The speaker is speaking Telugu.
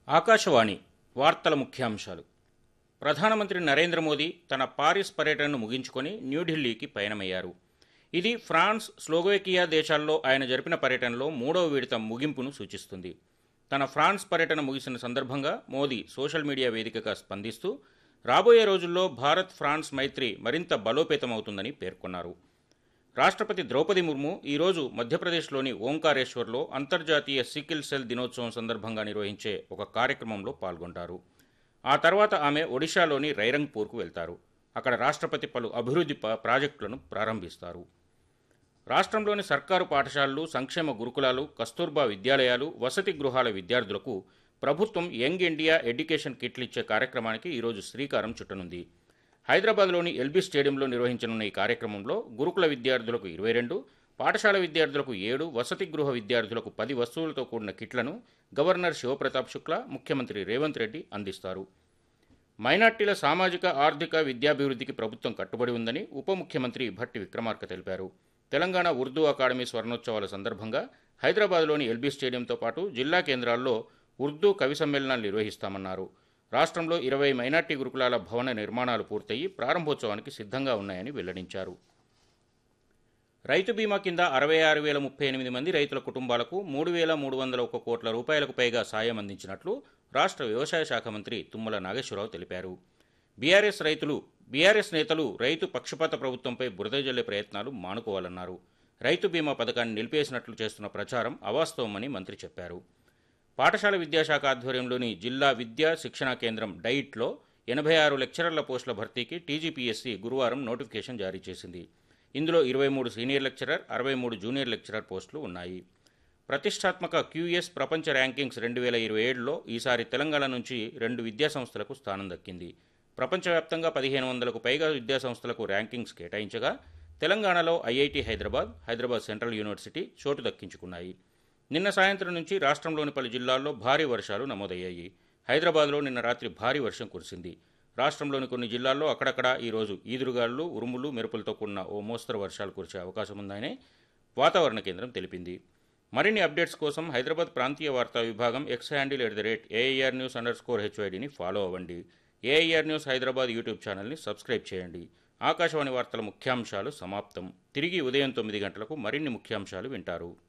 ఆకాశవాణి వార్తల ముఖ్యాంశాలు ప్రధానమంత్రి నరేంద్ర మోదీ తన పారిస్ పర్యటనను ముగించుకొని న్యూఢిల్లీకి పయనమయ్యారు ఇది ఫ్రాన్స్ స్లోవేకియా దేశాల్లో ఆయన జరిపిన పర్యటనలో మూడవ విడత ముగింపును సూచిస్తుంది తన ఫ్రాన్స్ పర్యటన ముగిసిన సందర్భంగా మోదీ సోషల్ మీడియా వేదికగా స్పందిస్తూ రాబోయే రోజుల్లో భారత్ ఫ్రాన్స్ మైత్రి మరింత బలోపేతమవుతుందని పేర్కొన్నారు రాష్ట్రపతి ద్రౌపది ముర్ము ఈరోజు మధ్యప్రదేశ్లోని ఓంకారేశ్వర్లో అంతర్జాతీయ సికిల్ సెల్ దినోత్సవం సందర్భంగా నిర్వహించే ఒక కార్యక్రమంలో పాల్గొంటారు ఆ తర్వాత ఆమె ఒడిశాలోని రైరంగ్పూర్కు వెళ్తారు అక్కడ రాష్ట్రపతి పలు అభివృద్ధి ప- ప్రాజెక్టులను ప్రారంభిస్తారు రాష్ట్రంలోని సర్కారు పాఠశాలలు సంక్షేమ గురుకులాలు కస్తూర్బా విద్యాలయాలు వసతి గృహాల విద్యార్థులకు ప్రభుత్వం యంగ్ ఇండియా ఎడ్యుకేషన్ కిట్లు ఇచ్చే కార్యక్రమానికి ఈరోజు శ్రీకారం చుట్టనుంది హైదరాబాద్లోని ఎల్బీ స్టేడియంలో నిర్వహించనున్న ఈ కార్యక్రమంలో గురుకుల విద్యార్థులకు ఇరవై రెండు పాఠశాల విద్యార్థులకు ఏడు వసతి గృహ విద్యార్థులకు పది వస్తువులతో కూడిన కిట్లను గవర్నర్ శివప్రతాప్ శుక్లా ముఖ్యమంత్రి రేవంత్ రెడ్డి అందిస్తారు మైనార్టీల సామాజిక ఆర్థిక విద్యాభివృద్ధికి ప్రభుత్వం కట్టుబడి ఉందని ఉప ముఖ్యమంత్రి భట్టి విక్రమార్క తెలిపారు తెలంగాణ ఉర్దూ అకాడమీ స్వర్ణోత్సవాల సందర్భంగా హైదరాబాద్లోని ఎల్బీ స్టేడియంతో పాటు జిల్లా కేంద్రాల్లో ఉర్దూ కవి సమ్మేళనాలు నిర్వహిస్తామన్నారు రాష్ట్రంలో ఇరవై మైనార్టీ గురుకులాల భవన నిర్మాణాలు పూర్తయి ప్రారంభోత్సవానికి సిద్ధంగా ఉన్నాయని వెల్లడించారు రైతు బీమా కింద అరవై ఆరు వేల ముప్పై ఎనిమిది మంది రైతుల కుటుంబాలకు మూడు వేల మూడు వందల ఒక కోట్ల రూపాయలకు పైగా సాయం అందించినట్లు రాష్ట్ర వ్యవసాయ శాఖ మంత్రి తుమ్మల నాగేశ్వరరావు తెలిపారు బీఆర్ఎస్ రైతులు బీఆర్ఎస్ నేతలు రైతు పక్షపాత ప్రభుత్వంపై బురద జల్లే ప్రయత్నాలు మానుకోవాలన్నారు రైతు బీమా పథకాన్ని నిలిపేసినట్లు చేస్తున్న ప్రచారం అవాస్తవమని మంత్రి చెప్పారు పాఠశాల విద్యాశాఖ ఆధ్వర్యంలోని జిల్లా విద్యా శిక్షణా కేంద్రం డైట్లో ఎనభై ఆరు లెక్చరర్ల పోస్టుల భర్తీకి టీజీపీఎస్సీ గురువారం నోటిఫికేషన్ జారీ చేసింది ఇందులో ఇరవై మూడు సీనియర్ లెక్చరర్ అరవై మూడు జూనియర్ లెక్చరర్ పోస్టులు ఉన్నాయి ప్రతిష్టాత్మక క్యూఎస్ ప్రపంచ ర్యాంకింగ్స్ రెండు వేల ఇరవై ఏడులో ఈసారి తెలంగాణ నుంచి రెండు విద్యాసంస్థలకు స్థానం దక్కింది ప్రపంచవ్యాప్తంగా పదిహేను వందలకు పైగా విద్యాసంస్థలకు ర్యాంకింగ్స్ కేటాయించగా తెలంగాణలో IIT Hyderabad Hyderabad central university చోటు దక్కించుకున్నాయి నిన్న సాయంత్రం నుంచి రాష్ట్రంలోని పలు జిల్లాల్లో భారీ వర్షాలు నమోదయ్యాయి హైదరాబాద్లో నిన్న రాత్రి భారీ వర్షం కురిసింది రాష్ట్రంలోని కొన్ని జిల్లాల్లో అక్కడక్కడ ఈరోజు ఈదురుగాలు ఉరుములు మెరుపులతో కూడిన ఓ మోస్తరు వర్షాలు కురిసే అవకాశం ఉందని వాతావరణ కేంద్రం తెలిపింది మరిన్ని అప్డేట్స్ కోసం హైదరాబాద్ ప్రాంతీయ వార్తా విభాగం X handle at the rate AIR news underscore స్కోర్ హెచ్ఐడిని ఫాలో అవ్వండి ఏఐఆర్ న్యూస్ హైదరాబాద్ యూట్యూబ్ ఛానల్ని సబ్స్క్రైబ్ చేయండి ఆకాశవాణి వార్తల ముఖ్యాంశాలు సమాప్తం తిరిగి ఉదయం తొమ్మిది గంటలకు మరిన్ని ముఖ్యాంశాలు వింటారు